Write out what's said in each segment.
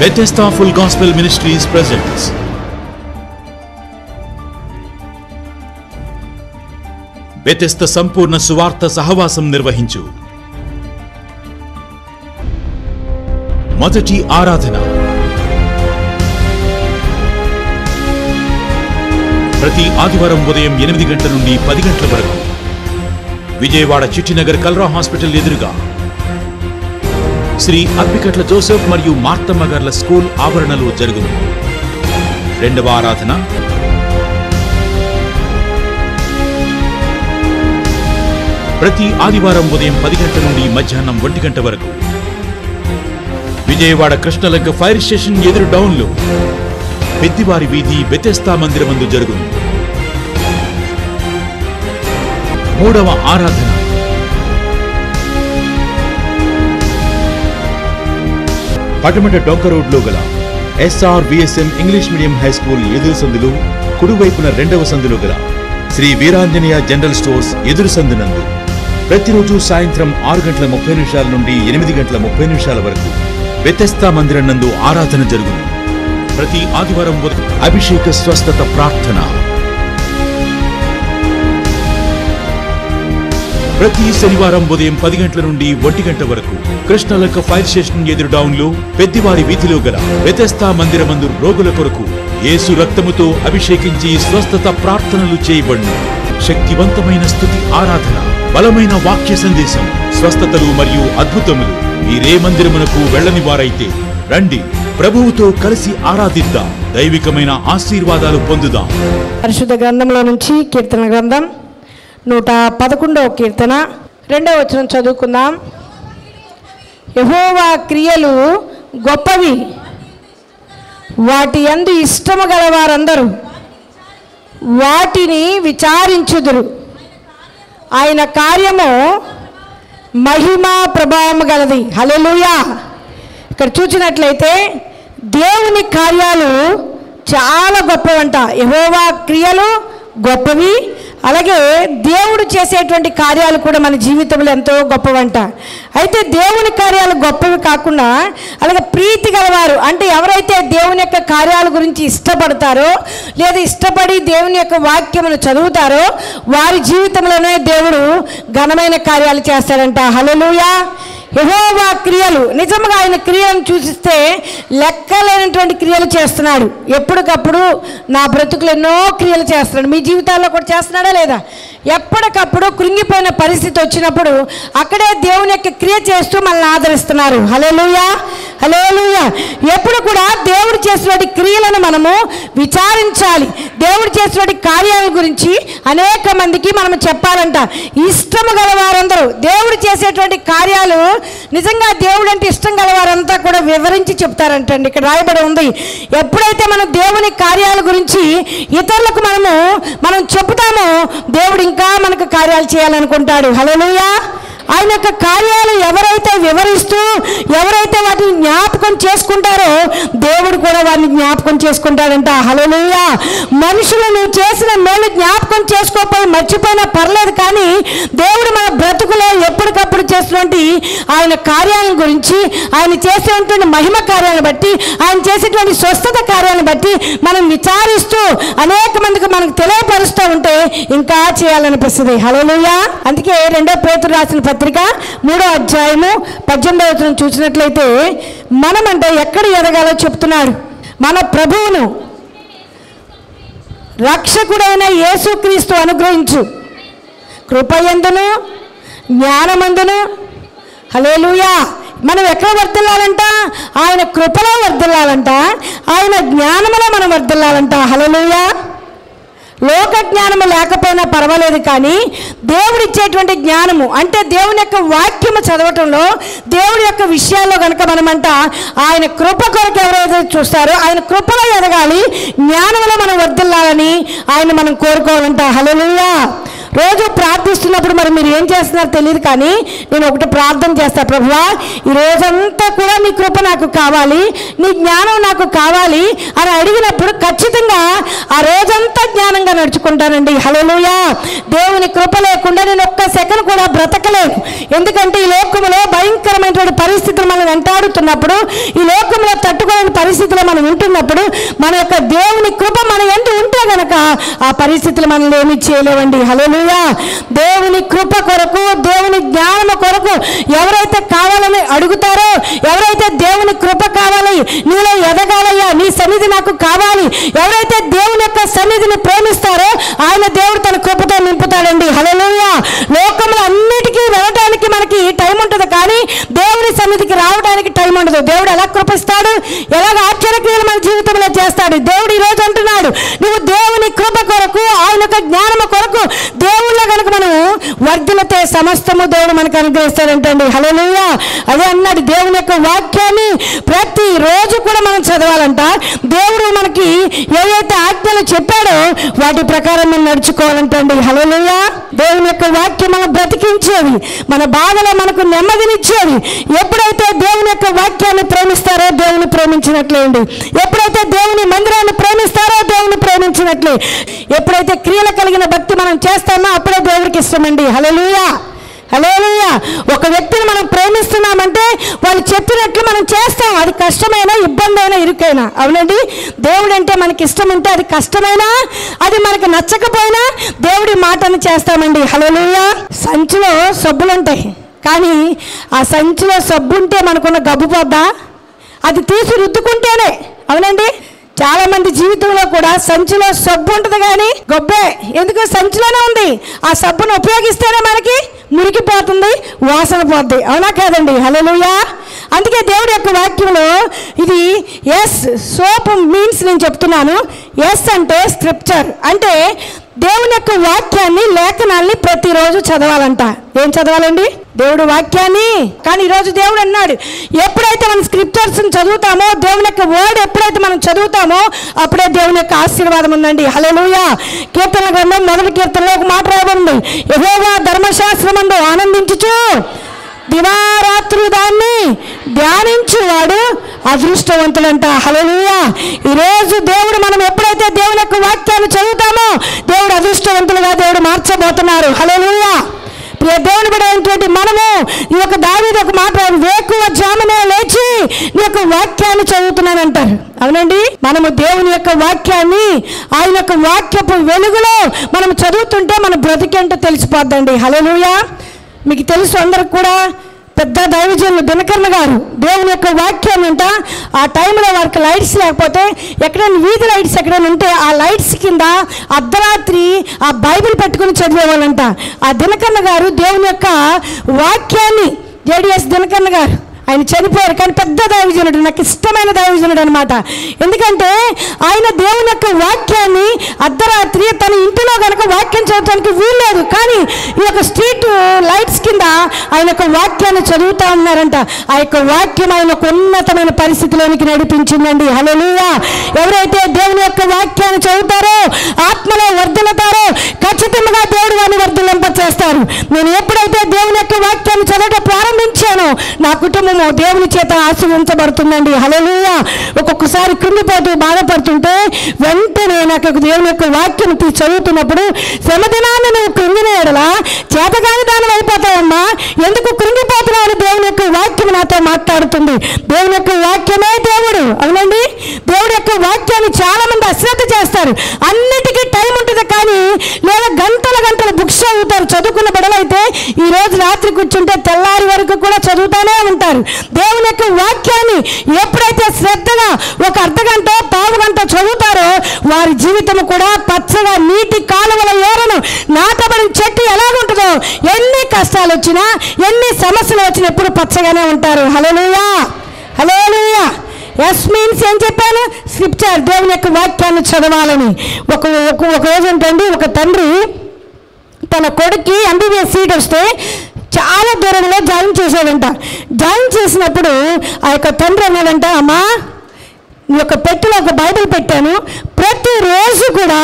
Bethesda Full Gospel Ministries presents Bethesda సంపూర్ణ సువార్త సహవాసం నిర్వహించు మొదటి ఆరాధన ప్రతి ఆదివారం ఉదయం ఎనిమిది గంటల నుండి పది గంటల వరకు విజయవాడ చిట్టినగర్ కల్రా హాస్పిటల్ ఎదురుగా శ్రీ అప్పికట్ల జోసెఫ్ మరియు మార్తమ్మ గార్ల స్కూల్ ఆవరణలో జరుగును రెండవ ఆరాధన ప్రతి ఆదివారం ఉదయం పది గంటల నుండి మధ్యాహ్నం ఒంటి గంట వరకు విజయవాడ కృష్ణలంక ఫైర్ స్టేషన్ ఎదురు డౌన్లో పెద్దివారి వీధి బెతెస్తా మందిరమందు జరుగును మూడవ ఆరాధన పటమట డొంక రోడ్లో గల S R V S M English medium high school ఎదురు సందులు కుడివైపున రెండవ సందులో గల శ్రీ వీరాంజనేయ జనరల్ స్టోర్స్ ఎదురు సందునందు ప్రతిరోజు సాయంత్రం ఆరు గంటల ముప్పై నిమిషాల నుండి ఎనిమిది గంటల ముప్పై నిమిషాల వరకు వ్యతస్థా మందిరం నందు ఆరాధన జరుగును ప్రతి ఆదివారం ఉదయం అభిషేక స్వస్థత ప్రార్థన ప్రతి శనివారం ఉదయం పది గంటల నుండి ఒంటి గంట వరకు కృష్ణలక్క ఫైర్ స్టేషన్ ఎదురు డౌన్లో పెద్దివారి వీధిలో గల వ్యతస్థా మందిరమందు రోగుల కొరకు యేసు రక్తముతో అభిషేకించి స్వస్థత ప్రార్థనలు చేయబడును శక్తివంతమైన స్థుతి ఆరాధన బలమైన వాక్య సందేశం స్వస్థతలు మరియు అద్భుతములు మీరే మందిరమునకు వెళ్ళని వారైతే రండి ప్రభువుతో కలిసి ఆరాధిద్దాం దైవికమైన ఆశీర్వాదాలు పొందుదాం పరిశుద్ధ గ్రంథంలో నుంచి కీర్తన గ్రంథం నూట పదకొండవ కీర్తన రెండవ వచనం చదువుకుందాం యహోవా క్రియలు గొప్పవి వాటి యందు ఇష్టము గల వారందరూ వాటిని విచారించుదురు ఆయన కార్యము మహిమా ప్రభావము గలది హల్లెలూయా ఇక్కడ చూసినట్లయితే దేవుని కార్యాలు చాలా గొప్పవంట యహోవా క్రియలు గొప్పవి అలాగే దేవుడు చేసేటువంటి కార్యాలు కూడా మన జీవితంలో ఎంతో గొప్పవంట అయితే దేవుని కార్యాలు గొప్పవి కాకుండా అలాగే ప్రీతి గలవారు అంటే ఎవరైతే దేవుని యొక్క కార్యాల గురించి ఇష్టపడతారో లేదా ఇష్టపడి దేవుని యొక్క వాక్యమును చదువుతారో వారి జీవితంలోనే దేవుడు ఘనమైన కార్యాలు చేస్తాడంట హల్లెలూయా యహోవా క్రియలు నిజంగా ఆయన క్రియలను చూసిస్తే లెక్కలేనటువంటి క్రియలు చేస్తున్నాడు ఎప్పటికప్పుడు నా బ్రతుకులు ఎన్నో క్రియలు చేస్తున్నాడు మీ జీవితాల్లో కూడా చేస్తున్నాడా లేదా ఎప్పటికప్పుడు కృంగిపోయిన పరిస్థితి వచ్చినప్పుడు అక్కడే దేవుని యొక్క క్రియ చేస్తూ మనల్ని ఆదరిస్తున్నారు హలోలుయా హలోలుయా ఎప్పుడు కూడా దేవుడు చేసినటువంటి క్రియలను మనము విచారించాలి దేవుడు చేసినటువంటి కార్యాల గురించి అనేక మందికి మనం చెప్పాలంట ఇష్టము గల వారందరూ దేవుడు చేసేటువంటి కార్యాలు నిజంగా దేవుడు అంటే ఇష్టం గల వారంతా కూడా వివరించి చెప్తారంటండి ఇక్కడ రాయబడి ఉంది ఎప్పుడైతే మనం దేవుని కార్యాల గురించి ఇతరులకు మనము మనం చెప్తామో దేవుడు ఇంకా మనకు కార్యాలు చేయాలనుకుంటాడు హలోలుయా ఆయన యొక్క కార్యాలు ఎవరైతే వివరిస్తూ ఎవరైతే వాటిని జ్ఞాపకం చేసుకుంటారో దేవుడు కూడా వారిని జ్ఞాపకం చేసుకుంటాడంట హలోలుయా మనుషులు నువ్వు చేసిన మేలు జ్ఞాపకం చేసుకోకపోయి మర్చిపోయినా పర్లేదు కానీ దేవుడు మన బ్రతుకులో ఎప్పటికప్పుడు చేసినటువంటి ఆయన కార్యాలను గురించి ఆయన చేసేటువంటి మహిమ కార్యాలను బట్టి ఆయన చేసేటువంటి స్వస్థత కార్యాలను బట్టి మనం విచారిస్తూ అనేక మందికి మనకు తెలియపరుస్తూ ఉంటే ఇంకా చేయాలనిపిస్తుంది హలోలుయా అందుకే రెండో పేతురు రాసిన పత్రిక మూడో అధ్యాయము పద్దెనిమిదవ వచనం చూసినట్లయితే మనమంటే ఎక్కడ ఎదగాలో చెప్తున్నాడు మన ప్రభువును రక్షకుడైన యేసుక్రీస్తు అనుగ్రహించు కృపయందును జ్ఞానమందును హలేలుయా మనం ఎక్కడ వర్దిల్లాలంట ఆయన కృపలో వర్దిల్లాలంట ఆయన జ్ఞానములో మనం వర్దిల్లాలంట హలలుయా లోక జ్ఞానము లేకపోయినా పర్వాలేదు కానీ దేవుడు ఇచ్చేటువంటి జ్ఞానము అంటే దేవుని యొక్క వాక్యము చదవటంలో దేవుడి యొక్క విషయాల్లో కనుక మనమంట ఆయన కృప కొరకు ఎవరైతే చూస్తారో ఆయన కృపలో ఎదగాలి జ్ఞానంలో మనం వర్దిల్లాలని ఆయన మనం కోరుకోవాలంట హలోలుయా రోజు ప్రార్థిస్తున్నప్పుడు మరి మీరు ఏం చేస్తున్నారో తెలియదు కానీ నేను ఒకటి ప్రార్థన చేస్తా ప్రభువా ఈ రోజంతా కూడా నీ కృప నాకు కావాలి నీ జ్ఞానం నాకు కావాలి అని అడిగినప్పుడు ఖచ్చితంగా ఆ రోజంతా జ్ఞానంగా నడుచుకుంటాను నడుచుకుంటానండి హలోలుయా దేవుని కృప లేకుండా నేను ఒక్క సెకండ్ కూడా బ్రతకలేను ఎందుకంటే ఈ లోకంలో భయంకరమైనటువంటి పరిస్థితులు మనం వెంటాడుతున్నప్పుడు ఈ లోకంలో తట్టుకోలేని పరిస్థితిలో మనం ఉంటున్నప్పుడు మన యొక్క దేవుని కృప మన ఎందు ఉంటే గనక ఆ పరిస్థితులు మనల్ని ఏమి చేయలేవండి హలోలుయా దేవుని కృప కొరకు దేవుని జ్ఞానము కొరకు ఎవరైతే కావాలని అడుగుతారో ఎవరైతే దేవుని కృప కావాలి నీలో ఎదగాలయ్యా నీ సన్నిధి నాకు కావాలి ఎవరైతే దేవుని యొక్క సన్నిధిని ప్రేమిస్తారో ఆయన దేవుడు తన కృపతో నింపుతాడండి హలోలుయా లోకంలో అన్నిటికీ వెళ్ళడానికి మనకి టైం ఉంటుంది కానీ దేవుని సన్నిధికి రావడానికి టైం ఉండదు దేవుడు ఎలా కృపిస్తాడు ఎలాగ ఆశ్చర్యక్రియలు మన జీవితంలో చేస్తాడు దేవుడు ఈ రోజు అంటున్నాడు నువ్వు దేవుని కృప కొరకు ఆయన యొక్క జ్ఞానము కొరకు దేవుళ్ళ కనుక మనం వర్ధిల్లితే సమస్తము దేవుడు మనకు అనుగ్రహిస్తాడంటండి హలోలుయా అదే అన్నాడు దేవుని యొక్క వాక్యాన్ని ప్రతి రోజు కూడా మనం చదవాలంట దేవుడు మనకి ఏవైతే ఆజ్ఞలు చెప్పాడో వాటి ప్రకారం మనం నడుచుకోవాలంటండి హలోలుయా దేవుని యొక్క వాక్యం మనం బ్రతికించేది మన బాధలో మనకు నెమ్మదినిచ్చేది ఎప్పుడైతే దేవుని యొక్క వాక్యాన్ని ప్రేమిస్తారో దేవుని ప్రేమించినట్లేండి ఎప్పుడైతే దేవుని మందిరాన్ని ప్రేమిస్తారో దేవుని ప్రేమించినట్లే ఎప్పుడైతే క్రియలు కలిగిన భక్తి మనం చేస్తామో అప్పుడే దేవుడికి ఇష్టమండి హలోలుయా హలోలుయా ఒక వ్యక్తిని మనం ప్రేమిస్తున్నామంటే వాళ్ళు చెప్పినట్లు మనం చేస్తాం అది కష్టమైనా ఇబ్బంది అయినా ఇరుకైనా అవునండి దేవుడు అంటే మనకి ఇష్టం ఉంటే అది కష్టమైనా అది మనకి నచ్చకపోయినా దేవుడి మాటను చేస్తామండి హలోలుయా సంచిలో సబ్బులు ఉంటాయి కానీ ఆ సంచిలో సబ్బు ఉంటే మనకున్న గబ్బు పోద్దా అది తీసి రుద్దుకుంటేనే అవునండి చాలా మంది జీవితంలో కూడా సంచిలో సబ్బు ఉంటుంది కానీ గొబ్బే ఎందుకు సంచిలోనే ఉంది ఆ సబ్బును ఉపయోగిస్తేనే మనకి మురికిపోతుంది వాసన పోద్ది అవునా కాదండి హలోలుయా అందుకే దేవుడి యొక్క వాక్యంలో ఇది ఎస్ సోప్ మీన్స్ నేను చెప్తున్నాను ఎస్ అంటే స్క్రిప్చర్ అంటే దేవుని యొక్క వాక్యాన్ని లేఖనాల్ని ప్రతిరోజు చదవాలంట ఏం చదవాలండి దేవుడు వాక్యాన్ని కానీ ఈరోజు దేవుడు అన్నాడు ఎప్పుడైతే మనం స్క్రిప్చర్స్ చదువుతామో దేవుని యొక్క వర్డ్ ఎప్పుడైతే మనం చదువుతామో అప్పుడే దేవుని యొక్క ఆశీర్వాదం ఉందండి హలోలుయా కీర్తన గ్రంథం మొదటి కీర్తనలో ఒక మాట రాయబడింది యెహోవా ధర్మశాస్త్రమందు ఆనందించుచు దివారాత్రులు దాన్ని ధ్యానించువాడు అదృష్టవంతుడంట హలోలుయా ఈరోజు దేవుడు మనం ఎప్పుడైతే దేవుని యొక్క వాక్యాన్ని చదువుతామో దేవుడు అదృష్టవంతులుగా దేవుడు మార్చబోతున్నారు హలోలుయా ప్రియ దేవుని బిడ్డైనటువంటి మనము ఈ యొక్క దావీదు ఒక మాట వేకువ జామునే లేచి నీ యొక్క వాక్యాన్ని చదువుతున్నానంటారు అవునండి మనము దేవుని యొక్క వాక్యాన్ని ఆయన యొక్క వాక్యపు వెలుగులో మనం చదువుతుంటే మన బ్రతికేంటో తెలిసిపోద్దండి హలోలుయా మీకు తెలుసు అందరికి కూడా పెద్ద దైవజనులు దినకర్ణ గారు దేవుని యొక్క వాక్యం అంట ఆ టైంలో వారికి లైట్స్ లేకపోతే ఎక్కడైనా వీధి లైట్స్ ఎక్కడైనా ఉంటే ఆ లైట్స్ కింద అర్ధరాత్రి ఆ బైబిల్ పెట్టుకుని చదివేవాళ్ళంట ఆ దినకర్ణ గారు దేవుని యొక్క వాక్యాన్ని జేడిఎస్ దినకర్ణ గారు ఆయన చనిపోయారు కానీ పెద్ద దైవజనుడు నాకు ఇష్టమైన దైవజనుడు అనమాట ఎందుకంటే ఆయన దేవుని యొక్క వాక్యాన్ని అర్ధరాత్రి తన ఇంటిలో కనుక వాక్యం చదవడానికి వీల్లేదు కానీ ఈ యొక్క స్ట్రీట్ లైట్స్ కింద ఆయన యొక్క వాక్యాన్ని చదువుతా ఉన్నారంట ఆ యొక్క వాక్యం ఆయన ఒక ఉన్నతమైన పరిస్థితిలోనికి నడిపించిందండి హలోలుయా ఎవరైతే దేవుని యొక్క వాక్యాన్ని చదువుతారో ఆత్మలో వర్ధలతారో ఖచ్చితంగా దేవుడు వారిని వర్ధలింప చేస్తారు నేను ఎప్పుడైతే దేవుని యొక్క వాక్యాన్ని చదవడం ప్రారంభించానో నా కుటుంబము దేవుని చేత ఆశీర్వించబడుతుందండి హలోలుయా ఒక్కొక్కసారి కృంగిపోతూ బాధపడుతుంటే వెంటనే నాకు ఒక దేవుని యొక్క వాక్యం తీసి చదువుతున్నప్పుడు శ్రమదినాన్ని నువ్వు కృంగిన ఎడలా చేతగాని దాని అయిపోతావమ్మా ఎందుకు కృంగిపోతున్నావు దేవుని యొక్క వాక్యం నాతో మాట్లాడుతుంది దేవుని యొక్క వాక్యమే దేవుడు అవునండి దేవుడి యొక్క వాక్యాన్ని చాలా మంది అశ్రద్ధ చేస్తారు అన్నిటికీ టైం ఉంటుంది కానీ లేదా గంటల గంటల బుక్స్ చదువుతారు చదువుకున్న బిడలైతే ఈ రోజు రాత్రి కూర్చుంటే తెల్లారి వరకు కూడా చదువుతానే ఉంటారు దేవుని యొక్క వాక్యాన్ని ఎప్పుడైతే శ్రద్ధగా ఒక అర్ధ గంట పావు గంట చదువుతారో వారి జీవితం కూడా పచ్చగా నీటి కాలువల ఏరను నాటబడిన చెట్టు ఎలాగుంటుందో ఎన్ని కష్టాలు వచ్చినా ఎన్ని సమస్యలు వచ్చినా ఎప్పుడు పచ్చగానే ఉంటారు హలోలుయా హలోలుయా ఎస్ మీన్స్ ఏం చెప్పాను స్క్రిప్చర్ దేవుని యొక్క వాక్యాన్ని చదవాలని ఒక ఒక- ఒక రోజు ఏంటండి ఒక తండ్రి తన కొడుక్కి ఎంబీబీఎస్ సీట్ వస్తే చాలా దూరంలో జాయిన్ చేశాడంట జాయిన్ చేసినప్పుడు ఆ యొక్క తండ్రి అన్నాడంట అమ్మా నీ యొక్క పెట్టెలో ఒక బైబిల్ పెట్టాను ప్రతిరోజు కూడా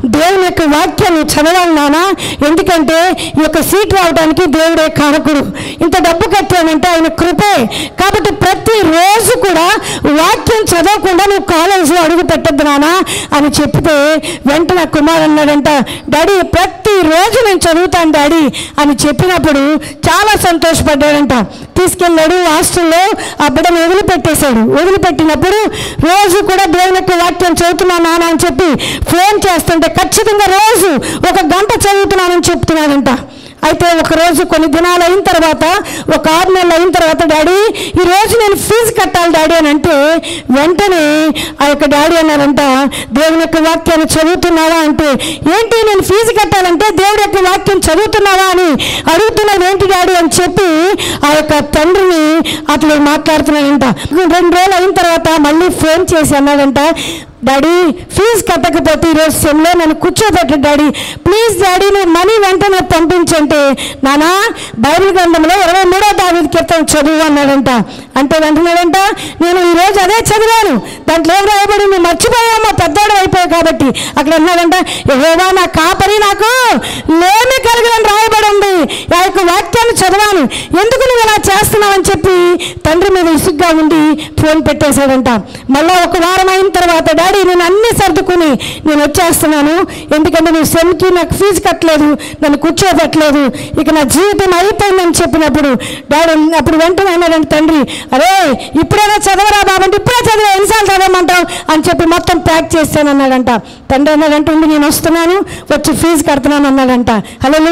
దేవుని యొక్క వాక్యాన్ని చదవాలి నానా ఎందుకంటే ఈ యొక్క సీట్ రావడానికి దేవుడే కారకుడు ఇంత డబ్బు కట్టానంటే ఆయన కృపే కాబట్టి ప్రతి రోజు కూడా వాక్యం చదవకుండా నువ్వు కాలేజీలో అడుగు పెట్టద్దు నానా అని చెప్తే వెంటనే కుమార్ అన్నాడంట డాడీ ప్రతి రోజు నేను చదువుతాను డాడీ అని చెప్పినప్పుడు చాలా సంతోషపడ్డాడంట తీసుకెళ్ళాడు హాస్టల్లో ఆ బిడ్డను వదిలిపెట్టేశాడు వదిలిపెట్టినప్పుడు రోజు కూడా దేవుని యొక్క వాక్యం చదువుతున్నా నాన్న అని చెప్పి ఫోన్ చేస్తుంటే ఖచ్చితంగా రోజు ఒక గంట చదువుతున్నానని చెప్తున్నాడంట అయితే ఒక రోజు కొన్ని దినాలు అయిన తర్వాత ఒక ఆరు నెలలు అయిన తర్వాత డాడీ ఈ రోజు నేను ఫీజు కట్టాలి డాడీ అని అంటే వెంటనే ఆ యొక్క డాడీ అన్నారంట దేవుని యొక్క వాక్యాన్ని చదువుతున్నావా అంటే ఏంటి నేను ఫీజు కట్టాలంటే దేవుడి యొక్క వాక్యం చదువుతున్నావా అని అడుగుతున్నాను ఏంటి డాడీ అని చెప్పి ఆ యొక్క తండ్రిని అతను మాట్లాడుతున్నాడంట రెండు రోజులు అయిన తర్వాత మళ్ళీ ఫోన్ చేసి అన్నాడంట డాడీ ఫీజు కట్టకపోతే ఈరోజు సెమ్లో నన్ను కూర్చోబెట్టు డాడీ ప్లీజ్ డాడీ నువ్వు మనీ వెంటనే పంపించంటే నానా బైబిల్ గ్రంథంలో ఇరవై మూడో దావి కీర్తన చదువు అన్నాడంట అంటే వెంటనేడంట నేను ఈరోజు అదే చదివాను దాంట్లో ఏం రాయబడి నువ్వు మర్చిపోయామో పెద్దోడు అయిపోయావు కాబట్టి అక్కడ అన్నాడంట ఏవా నా కాపరి నాకు లేమి కలిగిన రాయబడి ఉంది ఆ యొక్క వాక్యాన్ని చదివాను ఎందుకు నువ్వు ఇలా చేస్తున్నావు అని చెప్పి తండ్రి మీద ఇసుగ్గా ఉండి ఫోన్ పెట్టేశాడంట మళ్ళీ ఒక వారం అయిన తర్వాత డాడీ నేను అన్ని సర్దుకుని నేను వచ్చేస్తున్నాను ఎందుకంటే నువ్వు సెమ్కి నాకు ఫీజు కట్టలేదు నన్ను కూర్చోబెట్టలేదు ఇక నా జీవితం అయిపోయిందని చెప్పినప్పుడు డాడీ అప్పుడు వెంటనే అన్నాడంటే తండ్రి అరే ఇప్పుడైనా చదవరా బాబు అంటే ఇప్పుడే చదివా ఎన్నిసార్లు చదవమంటావు అని చెప్పి మొత్తం ప్యాక్ చేస్తాను అన్నాడంట తండ్రి అన్నాడంటే ఉండి నేను వస్తున్నాను వచ్చి ఫీజు కడుతున్నాను అన్నాడంట హలో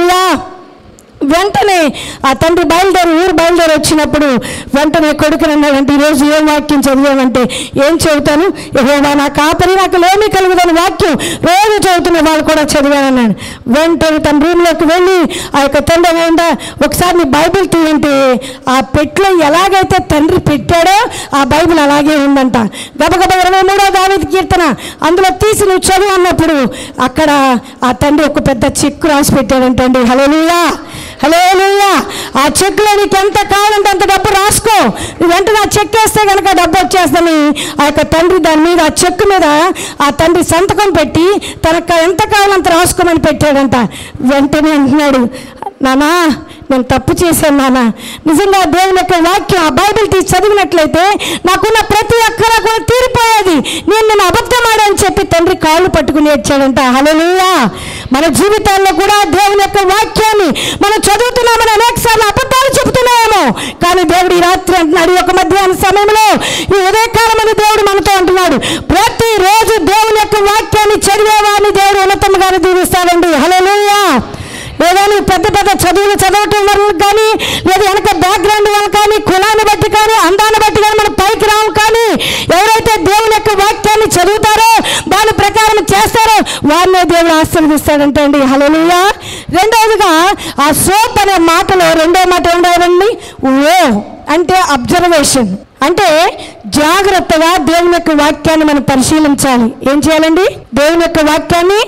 వెంటనే ఆ తండ్రి బయలుదేరి ఊరు బయలుదేరి వచ్చినప్పుడు వెంటనే కొడుకుని అన్నాడంటే ఈరోజు ఏం వాక్యం చదివామంటే ఏం చదువుతాను యెహోవా నా కాపరి నాకు లేమి కలుగుదని వాక్యం రోజు చదువుతున్న వాళ్ళు కూడా చదివానన్నాడు వెంటనే తన రూమ్లోకి వెళ్ళి ఆ యొక్క తండ్రి ఏందా ఒకసారి నీ బైబిల్ తీయంటే ఆ పెట్లో ఎలాగైతే తండ్రి పెట్టాడో ఆ బైబిల్ అలాగే ఉందంట గబగబ ఇరవై మూడో దావేది కీర్తన అందులో తీసి నువ్వు చదువు అన్నప్పుడు అక్కడ ఆ తండ్రి ఒక పెద్ద చెక్కు రాసి పెట్టాడంటండి హలోలుయా హలోలుయా ఆ చెక్కులో నీకు ఎంత కావాలంటే అంత డబ్బు రాసుకో నువ్వు వెంటనే ఆ చెక్ వేస్తే కనుక డబ్బు వచ్చేస్తుందని ఆ యొక్క తండ్రి దాని మీద ఆ చెక్కు మీద ఆ తండ్రి సంతకం పెట్టి తనకు ఎంత కావాలంత రాసుకోమని పెట్టాడంట వెంటనే అంటున్నాడు నానా నేను తప్పు చేశాను నాన్న నిజంగా దేవుని యొక్క వాక్యం ఆ బైబిల్ తీసి చదివినట్లయితే నాకున్న ప్రతి ఒక్కరా కూడా తీరిపోయేది నేను నేను అబద్ధం ఆడని చెప్పి తండ్రి కాళ్ళు పట్టుకుని ఏడ్చాడంట హలోలుయా మన జీవితాల్లో కూడా దేవుని యొక్క వాక్యాన్ని మనం చదువుతున్నామని అనేక సార్లు అబద్ధాలు చెబుతున్నామేమో కానీ దేవుడు ఈ రాత్రి అంటున్నాడు ఈ యొక్క మధ్యాహ్న సమయంలో ఈ ఉదయకాలమని దేవుడు మనతో అంటున్నాడు ప్రతిరోజు దేవుని యొక్క వాక్యాన్ని చదివేవాడిని దేవుడు ఉన్నతంగానే దీవిస్తాడండి హలోలుయా లేదా నువ్వు పెద్ద పెద్ద చదువులు చదవటం వల్ల కానీ లేదా వెనక బ్యాక్గ్రౌండ్ వల్ల కానీ కులాన్ని బట్టి కానీ అందాన్ని బట్టి కానీ మనం పైకి రావు కానీ ఎవరైతే దేవుని యొక్క వాక్యాన్ని చదువుతారో దాని ప్రకారం చేస్తారో వారినే దేవుడు ఆశీర్వదిస్తాడంటే అండి హలోలుయా రెండవదిగా ఆ సోప్ అనే మాటలో రెండో మాట ఉండదండి ఓ అంటే అబ్జర్వేషన్ అంటే జాగ్రత్తగా దేవుని యొక్క వాక్యాన్ని మనం పరిశీలించాలి ఏం చేయాలండి దేవుని యొక్క వాక్యాన్ని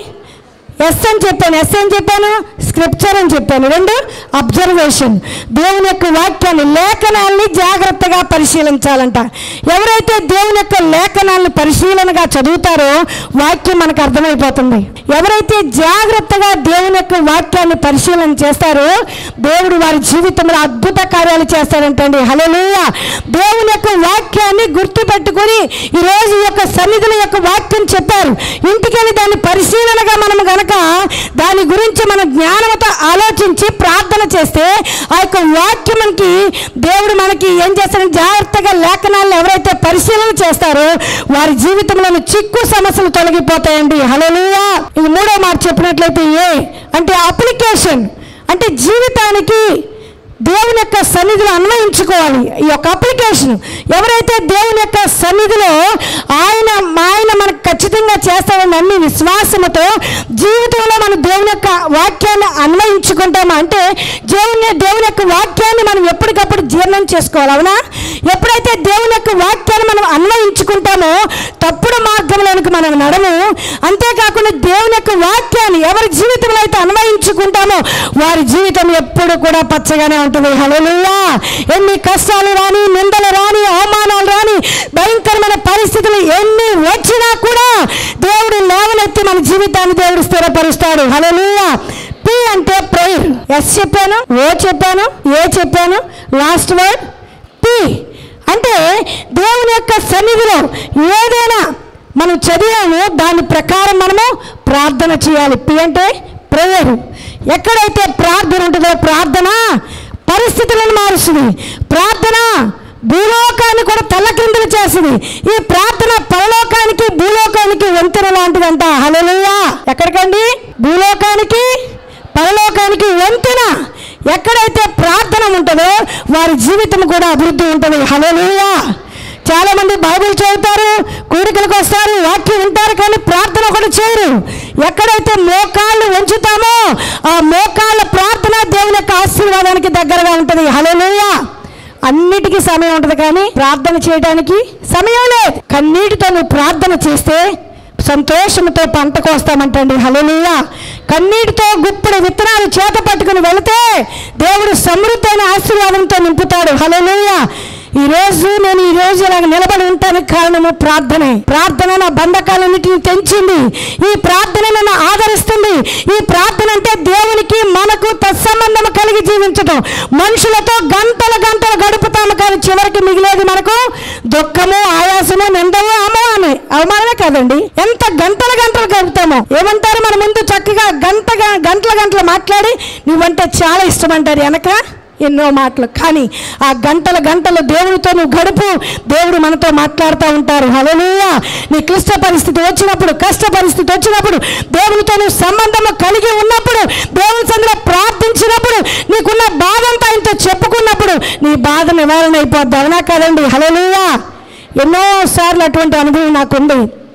ఎస్ అని చెప్పాను ఎస్ అని చెప్పాను స్క్రిప్చర్ అని చెప్పాను రెండు అబ్జర్వేషన్ దేవుని యొక్క వాక్యాన్ని లేఖనాల్ని జాగ్రత్తగా పరిశీలించాలంట ఎవరైతే దేవుని యొక్క లేఖనాల్ని పరిశీలనగా చదువుతారో వాక్యం మనకు అర్థమైపోతుంది ఎవరైతే జాగ్రత్తగా దేవుని యొక్క వాక్యాన్ని పరిశీలన చేస్తారో దేవుడు వారి జీవితంలో అద్భుత కార్యాలు చేస్తాడంటండి హలోలుయ దేవుని యొక్క వాక్యాన్ని గుర్తుపెట్టుకొని ఈరోజు ఈ యొక్క సన్నిధుల యొక్క వాక్యం చెప్పారు ఇంటికెళ్ళి దాన్ని పరిశీలనగా మనం గనక దాని గురించి మన జ్ఞానంతో ఆలోచించి ప్రార్థన చేస్తే ఆ యొక్క వాక్యం మనకి దేవుడు మనకి ఏం చేస్తాడని జాగ్రత్తగా లేఖనాలను ఎవరైతే పరిశీలన చేస్తారో వారి జీవితంలోని చిక్కు సమస్యలు తొలగిపోతాయండి హలోలుయా ఇది మూడో మాట చెప్పినట్లయితే ఏ అంటే అప్లికేషన్ అంటే జీవితానికి దేవుని యొక్క సన్నిధిలో అన్వయించుకోవాలి ఈ యొక్క అప్లికేషన్ ఎవరైతే దేవుని యొక్క సన్నిధిలో ఆయన ఆయన మనకు ఖచ్చితంగా చేస్తాడని నమ్మి విశ్వాసముతో జీవితంలో మనం దేవుని యొక్క వాక్యాన్ని అన్వయించుకుంటామా అంటే దేవుని దేవుని యొక్క వాక్యాన్ని మనం ఎప్పటికప్పుడు జీర్ణం చేసుకోవాలి అవునా ఎప్పుడైతే దేవుని యొక్క వాక్యాన్ని మనం అన్వయించుకుంటామో తప్పుడు మార్గంలోనికి మనం నడము అంతేకాకుండా దేవుని యొక్క వాక్యాన్ని ఎవరి జీవితంలో అయితే అన్వయించుకుంటామో వారి జీవితం ఎప్పుడు కూడా పచ్చగానే ఉంటుంది హలోలుయా ఎన్ని కష్టాలు రాని నిందలు రాని అవమానాలు రాని భయంకరమైన పరిస్థితులు ఎన్ని వచ్చినా కూడా దేవుడు లేవనెత్తి మన జీవితాన్ని దేవుడు స్థిరపరుస్తాడు హల్లెలూయా పి అంటే ప్రేయర్ ఎస్ చెప్పాను ఓ చెప్పాను ఏ చెప్పాను లాస్ట్ వర్డ్ పి అంటే దేవుని యొక్క సన్నిధిలో ఏదైనా మనం చదివామో దాని ప్రకారం మనము ప్రార్థన చేయాలి పి అంటే ప్రేయర్ ఎక్కడైతే ప్రార్థన ఉంటుందో ప్రార్థన పరిస్థితులను మారుస్తుంది ప్రార్థన భూలోకాన్ని కూడా తల్లకిందులు చేస్తుంది ఈ ప్రార్థన పరలోకానికి భూలోకానికి వంతెన లాంటిదంట హల్లెలూయా ఎక్కడికండి భూలోకానికి పరలోకానికి వంతెన ఎక్కడైతే ప్రార్థన ఉంటుందో వారి జీవితం కూడా అభివృద్ధి ఉంటుంది హల్లెలూయా చాలా మంది బైబిల్ చదువుతారు కోరికలకు వస్తారు వాక్యం వింటారు కానీ ప్రార్థన కూడా చేయరు ఎక్కడైతే మోకాళ్ళు ఉంచుతామో ఆ మోకాళ్ళ ప్రార్థన దేవుని యొక్క ఆశీర్వాదానికి దగ్గరగా ఉంటుంది హల్లెలూయా అన్నిటికీ సమయం ఉంటుంది కానీ ప్రార్థన చేయడానికి సమయం లేదు కన్నీటితో నువ్వు ప్రార్థన చేస్తే సంతోషంతో పంట కోస్తామంటండి హల్లెలూయా కన్నీటితో గుప్పుడు విత్తనాలు చేత పట్టుకుని వెళితే దేవుడు సమృద్ధైన ఆశీర్వాదంతో నింపుతాడు హల్లెలూయా ఈ రోజు నేను ఈ రోజు ఇలాగ నిలబడి ఉంటానికి కారణము ప్రార్థనే ప్రార్థన నా బంధకాలన్నిటిని తెంచింది ఈ ప్రార్థన నన్ను ఆదరిస్తుంది ఈ ప్రార్థన అంటే దేవునికి మనకు తత్సంబంధం కలిగి జీవించటం మనుషులతో గంటల గంటలు గడుపుతాము కానీ చివరికి మిగిలేది మనకు దుఃఖము ఆయాసము నిందము అవమానమే అవమానమే కాదండి ఎంత గంటల గంటలు గడుపుతామో ఏమంటారు మన ముందు చక్కగా గంట గంటల గంటలు మాట్లాడి నువ్వంటే చాలా ఇష్టం అంటారు వెనక ఎన్నో మాటలు కానీ ఆ గంటల గంటలు దేవునితో నువ్వు గడుపు దేవుడు మనతో మాట్లాడుతూ ఉంటారు హలోయా నీ క్లిష్ట పరిస్థితి వచ్చినప్పుడు కష్ట పరిస్థితి వచ్చినప్పుడు దేవునితో నువ్వు సంబంధం కలిగి ఉన్నప్పుడు దేవుని సందులో ప్రార్థించినప్పుడు నీకున్న బాధ అంతా ఆయనతో చెప్పుకున్నప్పుడు నీ బాధ నివారణ అయిపోద్ది అవునా కదండి హలోయా ఎన్నోసార్లు అటువంటి అనుభవం నాకుంది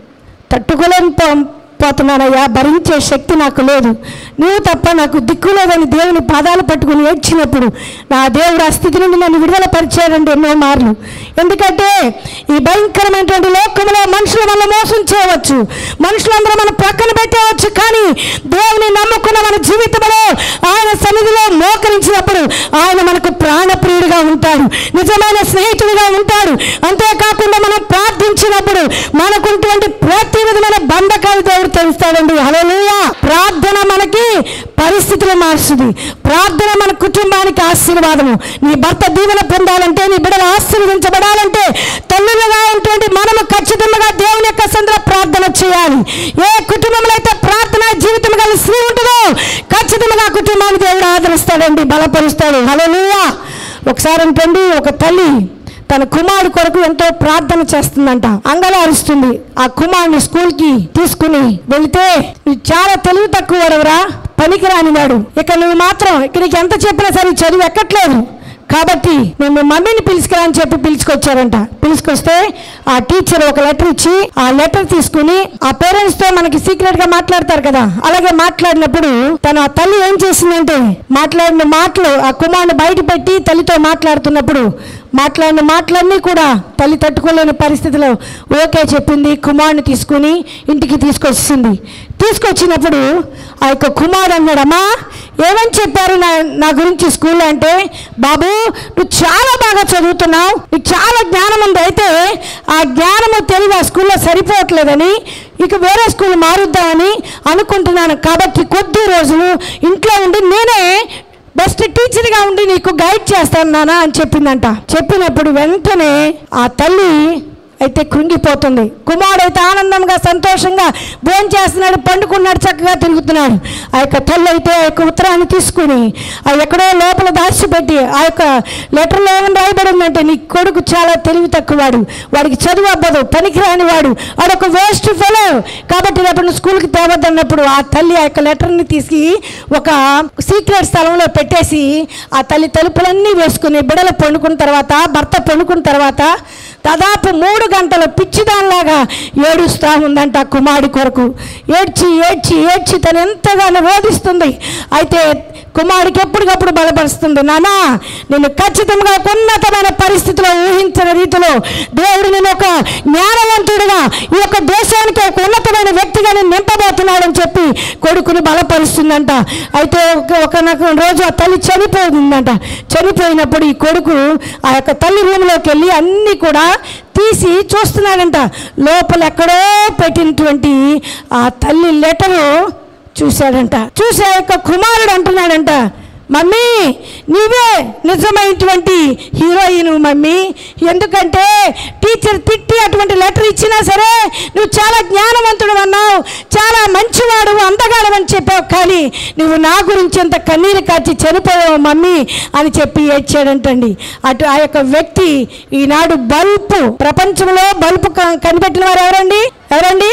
తట్టుకోలేంత పోతున్నానయ్యా భరించే శక్తి నాకు లేదు నువ్వు తప్ప నాకు దిక్కు లేదని దేవుని పాదాలు పట్టుకుని ఏడ్చినప్పుడు నా దేవుడు ఆ స్థితి నుండి నన్ను విడుదల పరిచాడండి ఎన్నో మార్లు ఎందుకంటే ఈ భయంకరమైనటువంటి లోకంలో మనుషులు మన మోసం చేయవచ్చు మనుషులందరూ మన పక్కన పెట్టవచ్చు కానీ దేవుని నమ్ముకున్న మన జీవితంలో ఆయన సన్నిధిలో మోకరించినప్పుడు ఆయన మనకు ప్రాణప్రియుడిగా ఉంటాడు నిజమైన స్నేహితుడిగా ఉంటాడు అంతేకాకుండా మనం ప్రార్థించినప్పుడు మనకున్నటువంటి ప్రతి విధమైన బంధకాలు దేవుడు తెలుస్తాడండి హల్లెలూయా ప్రార్థన మనకి పరిస్థితులు మార్చుది ప్రార్థన మన కుటుంబానికి ఆశీర్వాదము నీ భర్త దీవెన పొందాలంటే నీ బిడ్డలు ఆశీర్వదించబడాలంటే తల్లులుగా ఉన్నటువంటి మనము ఖచ్చితంగా దేవుని యొక్క సందులో ప్రార్థన చేయాలి ఏ కుటుంబంలో అయితే ప్రార్థన జీవితం కలిసి స్త్రీ ఉంటుందో ఖచ్చితంగా ఆ కుటుంబాన్ని దేవుడు ఆదరిస్తాడండి బలపరుస్తాడు హల్లెలూయా ఒకసారి ఏంటండి ఒక తల్లి తన కుమారుడు కొరకు ఎంతో ప్రార్థన చేస్తుందంట అంగలా అరుస్తుంది ఆ కుమారుని స్కూల్కి తీసుకుని వెళితే "నువ్వు చాలా తెలివి తక్కువ వాడవరా పనికి రానివాడు ఇక నువ్వు మాత్రం ఇక్కడికి ఎంత చెప్పినా సరే ఈ చదువు ఎక్కట్లేదు కాబట్టి నేను మీ మమ్మీని పిలుచుకురా అని చెప్పి పిలుచుకొచ్చారంట పిలుచుకొస్తే ఆ టీచర్ ఒక లెటర్ ఇచ్చి ఆ లెటర్ తీసుకుని ఆ పేరెంట్స్ తో మనకి సీక్రెట్ గా మాట్లాడతారు కదా అలాగే మాట్లాడినప్పుడు తన తల్లి ఏం చేసిందంటే మాట్లాడిన మాటలు ఆ కుమారుని బయట పెట్టి తల్లితో మాట్లాడుతున్నప్పుడు మాట్లాడిన మాటలన్నీ కూడా తల్లి తట్టుకోలేని పరిస్థితిలో ఓకే చెప్పింది కుమారుని తీసుకుని ఇంటికి తీసుకొచ్చింది తీసుకొచ్చినప్పుడు ఆ యొక్క కుమారుడు అన్నాడమ్మా ఏమని చెప్పారు నా నా గురించి స్కూల్లో అంటే బాబు నువ్వు చాలా బాగా చదువుతున్నావు నీకు చాలా జ్ఞానం ఉంది అయితే ఆ జ్ఞానము తెలివి ఆ స్కూల్లో సరిపోవట్లేదని ఇక వేరే స్కూల్ మారుద్దామని అనుకుంటున్నాను కాబట్టి కొద్ది రోజులు ఇంట్లో ఉండి నేనే బెస్ట్ టీచర్గా ఉండి నీకు గైడ్ చేస్తాను నాన్న అని చెప్పిందంట చెప్పినప్పుడు వెంటనే ఆ తల్లి అయితే కృంగిపోతుంది కుమారుడు అయితే ఆనందంగా సంతోషంగా భోజనం చేస్తున్నాడు పండుకున్నాడు చక్కగా తిరుగుతున్నాడు ఆ యొక్క తల్లి అయితే ఆ యొక్క ఉత్తరాన్ని తీసుకుని ఆ ఎక్కడో లోపల దాచిపెట్టి ఆ యొక్క లెటర్లో ఏమని రాయబడి ఉందంటే నీ కొడుకు చాలా తెలివి తక్కువవాడు వాడికి చదువు అవ్వదు పనికిరాని వాడు వాడొక వేస్ట్ ఫెలో కాబట్టి రేపు నువ్వు స్కూల్కి తేవద్దన్నప్పుడు ఆ తల్లి ఆ యొక్క లెటర్ని తీసి ఒక సీక్రెట్ స్థలంలో పెట్టేసి ఆ తల్లి తలుపులన్నీ వేసుకుని బిడలు పండుకున్న తర్వాత భర్త పండుకున్న తర్వాత దాదాపు మూడు గంటలు పిచ్చిదానిలాగా ఏడుస్తూ ఉందంట ఆ కుమారుడి కొరకు ఏడ్చి ఏడ్చి ఏడ్చి తను ఎంతగానో రోధిస్తుంది అయితే కుమారుడికి ఎప్పటికప్పుడు బలపరుస్తుంది నానా నేను ఖచ్చితంగా ఒక ఉన్నతమైన పరిస్థితిలో ఊహించిన రీతిలో దేవుడు నేను ఒక జ్ఞానవంతుడిగా ఈ యొక్క దేశానికి ఒక ఉన్నతమైన వ్యక్తిగా నేను నింపబోతున్నాడని చెప్పి కొడుకుని బలపరుస్తుందంట అయితే ఒక- ఒక రోజు ఆ తల్లి చనిపోయిందంట చనిపోయినప్పుడు ఈ కొడుకు ఆ యొక్క తల్లి రూమ్లోకి వెళ్ళి అన్నీ కూడా తీసి చూస్తున్నాడంట లోపల ఎక్కడో పెట్టినటువంటి ఆ తల్లి లెటరు చూశాడంట చూసి ఆ యొక్క కుమారుడు అంటున్నాడంట మమ్మీ నీవే నిజమైనటువంటి హీరోయిన్ మమ్మీ ఎందుకంటే టీచర్ తిట్టి అటువంటి లెటర్ ఇచ్చినా సరే నువ్వు చాలా జ్ఞానవంతుడు అన్నావు చాలా మంచివాడు అందగాడవని చెప్పావు కానీ నువ్వు నా గురించి ఎంత కన్నీరు కాచి చనిపోయావు మమ్మీ అని చెప్పి ఏడ్చాడంటండి అటు ఆ యొక్క వ్యక్తి ఈనాడు బల్బు ప్రపంచంలో బల్బు క- కనిపెట్టిన వారు ఎవరండి ఎవరండి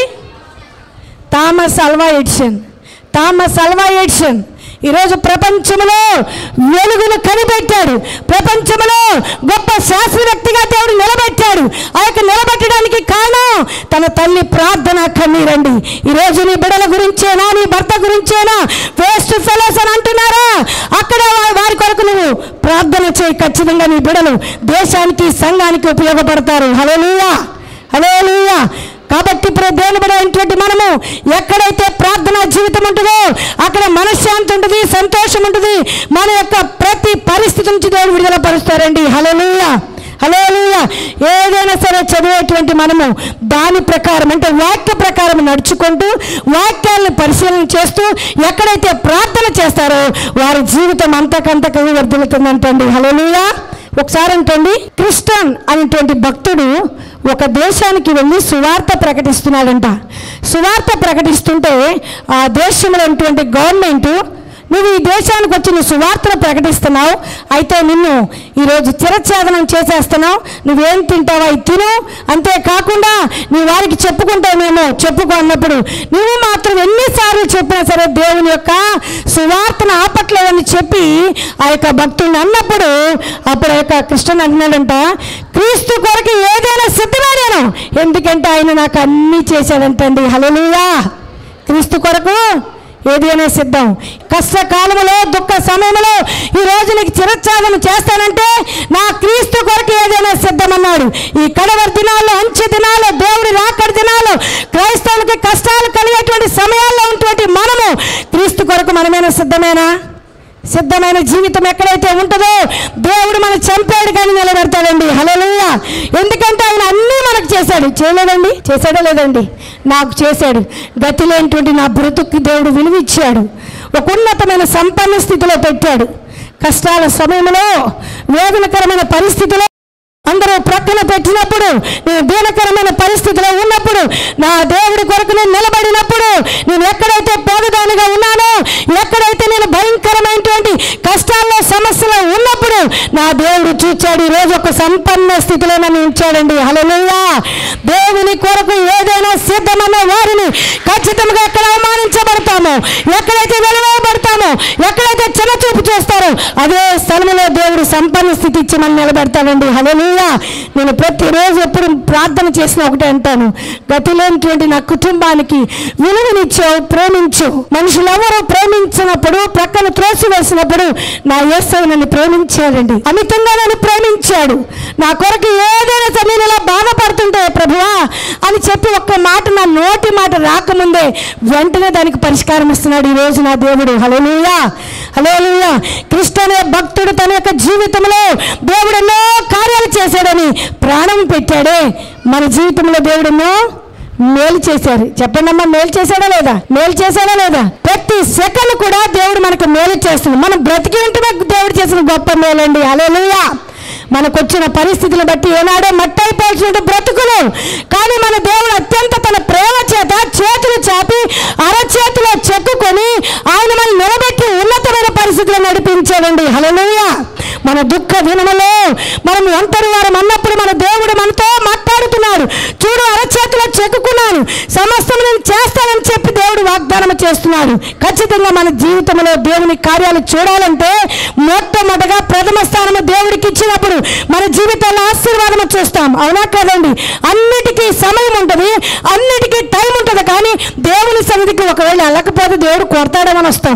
Thomas Alva Edison Thomas Alva Edison ఈరోజు ప్రపంచంలో వెలుగును కనిపెట్టాడు ప్రపంచంలో గొప్ప శాస్త్రవ్యక్తిగా దేవుడు నిలబెట్టాడు ఆ యొక్క నిలబెట్టడానికి కారణం తన తల్లి ప్రార్థన కన్నీరండి ఈరోజు నీ బిడల గురించేనా నీ భర్త గురించేనా వేస్ట్ ఫెలోస్ అని అంటున్నారా అక్కడ వా- వారి కొరకు నువ్వు ప్రార్థన చేయి ఖచ్చితంగా నీ బిడలు దేశానికి సంఘానికి ఉపయోగపడతారు హలోలుయా హలోలుయా కాబట్టి ఇప్పుడు దేవుని బిడ్డైనటువంటి మనము ఎక్కడైతే ప్రార్థనా జీవితం ఉంటుందో అక్కడ మనశ్శాంతి ఉంటుంది సంతోషం ఉంటుంది మన యొక్క ప్రతి పరిస్థితి నుంచి దేవుడు విడుదల పరుస్తారండి హలోలుయా హలోలుయా ఏదైనా సరే చదివేటువంటి మనము దాని ప్రకారం అంటే వాక్య ప్రకారం నడుచుకుంటూ వాక్యాలను పరిశీలన చేస్తూ ఎక్కడైతే ప్రార్థన చేస్తారో వారి జీవితం అంతకంతకు వర్ధిల్లుతుందంటండి హలోలుయా ఒకసారి అంటండి క్రిస్టన్ అనేటువంటి భక్తుడు ఒక దేశానికి వెళ్ళి సువార్త ప్రకటిస్తున్నాడంట సువార్త ప్రకటిస్తుంటే ఆ దేశంలో ఉన్నటువంటి గవర్నమెంట్ నువ్వు ఈ దేశానికి వచ్చి నువ్వు సువార్తను ప్రకటిస్తున్నావు అయితే నిన్ను ఈరోజు చిరఛేదనం చేసేస్తున్నావు నువ్వేం తింటావా ఇది తిను అంతేకాకుండా నీ వారికి చెప్పుకుంటావేమో చెప్పుకో అన్నప్పుడు నువ్వు మాత్రం ఎన్నిసార్లు చెప్పినా సరే దేవుని యొక్క సువార్తను ఆపట్లేదని చెప్పి ఆ యొక్క భక్తుడిని అన్నప్పుడు అప్పుడు ఆ యొక్క కృష్ణన్ అంటున్నాడంట క్రీస్తు కొరకు ఏదైనా సిద్ధమే నేను ఎందుకంటే ఆయన నాకు అన్నీ చేశాడంటండి హలోలుయా క్రీస్తు కొరకు ఏదైనా సిద్ధం కష్టకాలంలో దుఃఖ సమయంలో ఈ రోజు నీకు చిరచ్ఛాదనం చేస్తానంటే నా క్రీస్తు కొరకు ఏదైనా సిద్ధమన్నాడు ఈ కడవరి దినాల్లో అంచె దినాల్లో దేవుడి రాకడి దినాల్లో క్రైస్తవులకి కష్టాలు కలిగేటువంటి సమయాల్లో ఉన్నటువంటి మనము క్రీస్తు కొరకు మనమేనా సిద్ధమేనా సిద్ధమైన జీవితం ఎక్కడైతే ఉంటుందో దేవుడు మనం చంపాడు కానీ నిలబెడతాడండి హలోలుయా ఎందుకంటే ఆయన అన్నీ మనకు చేశాడు చేయలేదండి చేశాడా లేదండి నాకు చేశాడు గతి లేనిటువంటి నా బ్రతుక్కి దేవుడు విలువిచ్చాడు ఒక ఉన్నతమైన సంపన్న స్థితిలో పెట్టాడు కష్టాల సమయంలో వేదనకరమైన పరిస్థితిలో అందరూ ప్రక్కన పెట్టినప్పుడు నేను దీనకరమైన పరిస్థితిలో ఉన్నప్పుడు నా దేవుడి కొరకు నేను నిలబడినప్పుడు నేను ఎక్కడైతే పేదదానిగా ఉన్నానో ఎక్కడైతే నేను భయంకరమైనటువంటి కష్టాల్లో సమస్యలో ఉన్నప్పుడు నా దేవుడు చూచాడు ఈ రోజు ఒక సంపన్న స్థితిలో నన్ను ఉంచాడండి హల్లెలూయా దేవుని కొరకు ఏదైనా సిద్ధమన్న వారిని ఖచ్చితంగా ఎక్కడ అవమానించబడతామో ఎక్కడైతే వెలువబడతామో ఎక్కడైతే చిన్నచూపు చేస్తారో అదే స్థలంలో దేవుడు సంపన్న స్థితి ఇచ్చి మనం నిలబెడతాడండి హల్లెలూయా నేను ప్రతిరోజు ఎప్పుడు ప్రార్థన చేసిన ఒకటే అంటాను గతి లేనిటువంటి నా కుటుంబానికి విలువనిచ్చావు ప్రేమించు మనుషులు ఎవరు ప్రేమించినప్పుడు ప్రక్కన త్రోసి వేసినప్పుడు నా యేసవి నన్ను ప్రేమించాడండి అమితంగా నన్ను ప్రేమించాడు నా కొరకు ఏదైనా సరే నేను ఇలా బాధపడుతుంటే ప్రభువా అని చెప్పి ఒక్క మాట నా నోటి మాట రాకముందే వెంటనే దానికి పరిష్కారం ఇస్తున్నాడు ఈ రోజు నా దేవుడు హలోలుయా హలోలుయా కృష్ణ అనే భక్తుడు తన యొక్క జీవితంలో దేవుడు ఎన్నో కార్యాలు చేశాడని ప్రాణం పెట్టాడే మన జీవితంలో దేవుడు ఎన్నో మేలు చేశారు చెప్పండి అమ్మా మేలు చేశాడా లేదా మేలు చేశాడా లేదా ప్రతి సెకండ్ కూడా దేవుడు మనకు మేలు చేస్తుంది మనం బ్రతికి ఉంటమే దేవుడు చేసిన గొప్ప మేలండి హలోలుయా మనకు వచ్చిన పరిస్థితులను బట్టి ఏనాడో మట్టయిపోవాల్సిన బ్రతుకులు కానీ మన దేవుడు అత్యంత తన ప్రేమ చేత చేతులు చాపి అరచేతిలో చెక్కుకొని ఆయన మనం నిలబెట్టి ఉన్నతమైన పరిస్థితులు నడిపించాడండి హల్లెలూయా మన దుఃఖ దినములో మనం ఒంటరి వారం అన్నప్పుడు మన దేవుడు మనతో మాట్లాడుతున్నాడు చూడు అరచేతిలో చెక్కుకున్నాను సమస్తం నేను చేస్తానని చెప్పి దేవుడు వాగ్దానం చేస్తున్నాడు ఖచ్చితంగా మన జీవితంలో దేవుని కార్యాలు చూడాలంటే మొట్టమొదటిగా ప్రథమ స్థానము దేవుడికి ఇచ్చినప్పుడు మన జీవితాల్లో ఆశీర్వాదం చూస్తాం అవునా కదండి అన్నిటికీ సమయం ఉంటుంది అన్నిటికీ టైం ఉంటుంది కానీ దేవుని సన్నిధికి ఒకవేళ వెళ్ళకపోతే దేవుడు కొడతాడమని వస్తాం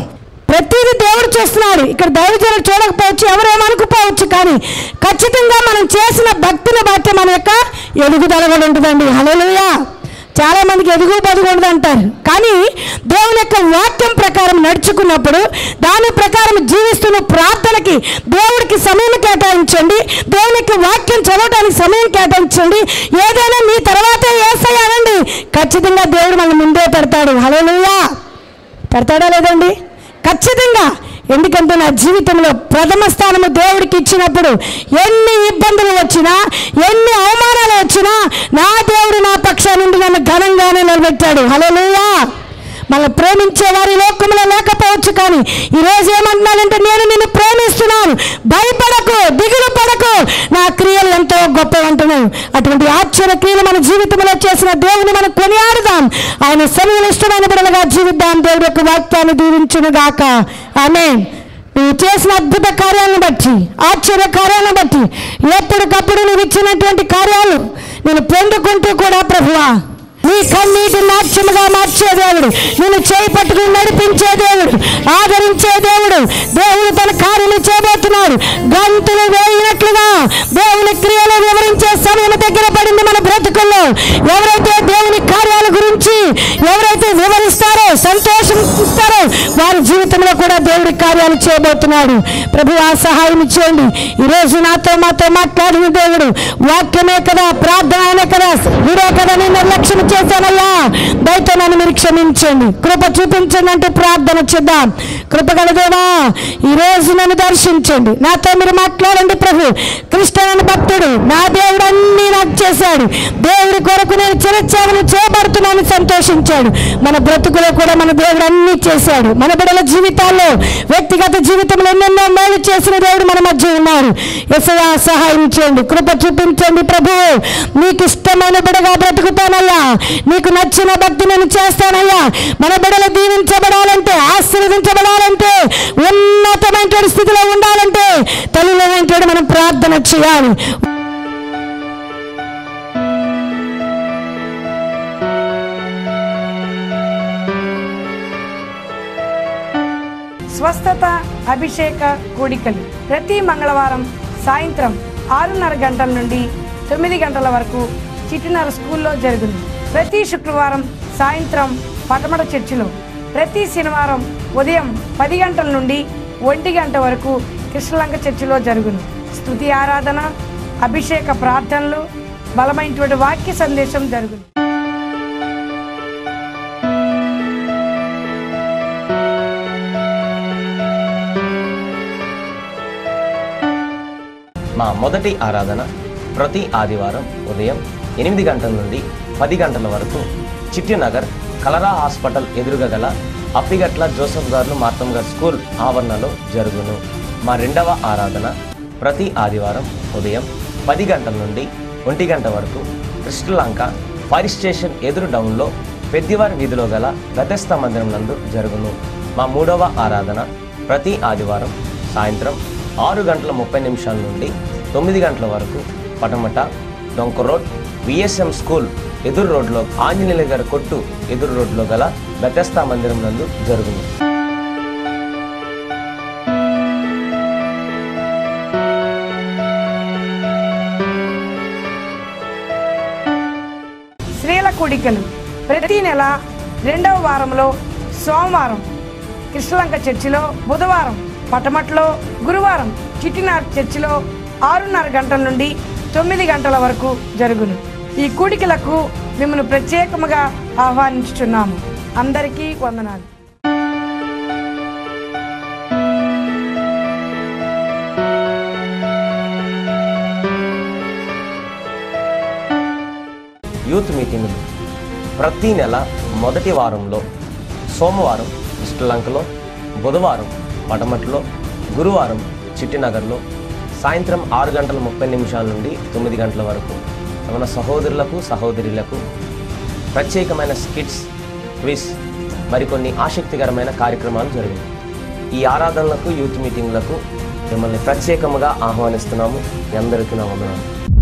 ప్రతిదీ దేవుడు చూస్తున్నాడు ఇక్కడ దైవజనులు చూడకపోవచ్చు ఎవరేమనుకుపోవచ్చు కానీ ఖచ్చితంగా మనం చేసిన భక్తిని బట్టి మన యొక్క ఎదుగుదల కూడా ఉంటుందండి హలోలుయా చాలా మందికి ఎదుగు బదుగు ఉండదు అంటారు కానీ దేవుని యొక్క వాక్యం ప్రకారం నడుచుకున్నప్పుడు దాని ప్రకారం జీవిస్తున్న ప్రార్థనకి దేవుడికి సమయం కేటాయించండి దేవుని యొక్క వాక్యం చదవడానికి సమయం కేటాయించండి ఏదైనా మీ తర్వాతే ఏసయ్యానండి ఖచ్చితంగా దేవుడు మన ముందే పెడతాడు హలోలుయా పెడతాడా లేదండి ఖచ్చితంగా ఎందుకంటే నా జీవితంలో ప్రథమ స్థానము దేవుడికి ఇచ్చినప్పుడు ఎన్ని ఇబ్బందులు వచ్చినా ఎన్ని అవమానాలు వచ్చినా నా దేవుడు నా పక్షానుండి నన్ను ఘనంగానే నిలబెట్టాడు హలోలుయా మన ప్రేమించే వారి లోకంలో లేకపోవచ్చు కానీ ఈరోజు ఏమంటున్నానంటే నేను నిన్ను ప్రేమిస్తున్నాను భయపడకు దిగులు పడకు నా క్రియలు ఎంతో గొప్ప అంటున్నాను అటువంటి ఆశ్చర్య క్రియలు మన జీవితంలో చేసిన దేవుని మనం కొనియాడుదాం ఆయన సమయం ఇష్టమైన బిడలుగా జీవిద్దాం దేవుడి యొక్క వాక్యాన్ని దీవించును గాక ఆమె నువ్వు చేసిన అద్భుత కార్యాలను బట్టి ఆశ్చర్య కార్యాలను బట్టి ఎప్పటికప్పుడు నువ్వు ఇచ్చినటువంటి కార్యాలు నేను పొందుకుంటూ కూడా ప్రభువా నీ కన్నీటి నాట్యముగా మార్చే దేవుడు నిన్ను చేయి పట్టుకుని నడిపించే దేవుడు ఆదరించే దేవుడు దేవుడు తన కార్యము చేయబోతున్నాడు గంతులు వేయినట్లుగా దేవుని క్రియలు వివరించే సమయం దగ్గర పడింది మన బ్రతుకుల్లో ఎవరైతే దేవుని కార్యాల గురించి ఎవరైతే వివరిస్తారో సంతోషం ఇస్తారో వారి జీవితంలో కూడా దేవుడి కార్యాలు చేయబోతున్నాడు ప్రభు ఆ సహాయం ఇచ్చేయండి ఈరోజు నాతో మాతో మాట్లాడిన దేవుడు వాక్యమే కదా ప్రార్థన కదా వీడే కదా నేను నిర్లక్ష్యం చేశానయ్యా దయతో నన్ను మీరు క్షమించండి కృప చూపించండి అంటూ ప్రార్థన చేద్దాం కృప కలదేవా ఈ రోజు నన్ను దర్శించండి నాతో మీరు మాట్లాడండి ప్రభు కృష్ణ భక్తుడు నా దేవుడు అన్నీ నాకు చేశాడు దేవుడి కొరకు నేను చిరచ్చావని చేయబడుతున్నాను సంతోషించాడు మన బ్రతుకులో కూడా మన దేవుడు అన్నీ చేశాడు మన బిడ్డల జీవితాల్లో వ్యక్తిగత జీవితంలో ఎన్నెన్నో మేలు చేసిన దేవుడు మన మధ్య ఉన్నారు ఎసయా సహాయం చేయండి కృప చూపించండి ప్రభు నీకు ఇష్టమైన బిడగా బ్రతుకుతానయ్యా నీకు నచ్చిన భక్తి నేను చేస్తానయ్యా మన బిడలు దీవించబడాలంటే ఆశీర్వదించబడాలంటే ఉన్నతమైన స్థితిలో ఉండాలంటే తల్లిలో మనం ప్రార్థన చేయాలి స్వస్థత అభిషేక కూడికలు ప్రతి మంగళవారం సాయంత్రం ఆరున్నర గంటల నుండి తొమ్మిది గంటల వరకు చిటినర స్కూల్లో జరుగును ప్రతి శుక్రవారం సాయంత్రం పటమట చర్చిలో ప్రతి శనివారం ఉదయం పది గంటల నుండి ఒంటి గంట వరకు కృష్ణలంక చర్చిలో జరుగును స్తుతి ఆరాధన అభిషేక ప్రార్థనలు బలమైనటువంటి వాక్య సందేశం జరుగును మా మొదటి ఆరాధన ప్రతి ఆదివారం ఉదయం ఎనిమిది గంటల నుండి పది గంటల వరకు చిట్టినగర్ కలరా హాస్పిటల్ ఎదురుగా గల అప్పిగట్ల జోసఫ్ గారు మార్తం గారు స్కూల్ ఆవరణలో జరుగును మా రెండవ ఆరాధన ప్రతి ఆదివారం ఉదయం పది గంటల నుండి ఒంటి గంట వరకు కృష్ణలంక ఫైర్ స్టేషన్ ఎదురు డౌన్లో పెద్దివారి వీధిలో గల గతస్థ మందిరం నందు జరుగును మా మూడవ ఆరాధన ప్రతి ఆదివారం సాయంత్రం ఆరు గంటల ముప్పై నిమిషాల నుండి తొమ్మిది గంటల వరకు పటమట డొంక రోడ్ విఎస్ఎం స్కూల్ ఎదురు రోడ్లో ఆంజనేయుల గారి కొట్టు ఎదురు రోడ్లో గల బెతస్తా మందిరం నందు జరుగును స్త్రీల కూడికలు ప్రతి నెల రెండవ వారంలో సోమవారం కృష్ణలంక చర్చిలో బుధవారం పటమట్లో గురువారం చిట్టినార్ చర్చిలో ఆరున్నర గంటల నుండి తొమ్మిది గంటల వరకు జరుగును ఈ కూడికలకు మిమ్మల్ని ప్రత్యేకముగా ఆహ్వానించుచున్నాము అందరికీ వందనాలు యూత్ మీటింగులు ప్రతి నెల మొదటి వారంలో సోమవారం శ్రీలంకలో బుధవారం పటమట్లో గురువారం చిట్టినగర్లో సాయంత్రం ఆరు గంటల ముప్పై నిమిషాల నుండి తొమ్మిది గంటల వరకు మన సహోదరులకు సహోదరులకు ప్రత్యేకమైన స్కిట్స్ క్విజ్ మరికొన్ని ఆసక్తికరమైన కార్యక్రమాలు జరిగాయి ఈ ఆరాధనలకు యూత్ మీటింగ్లకు మిమ్మల్ని ప్రత్యేకముగా ఆహ్వానిస్తున్నాము మీ అందరికీ నా వందనాలు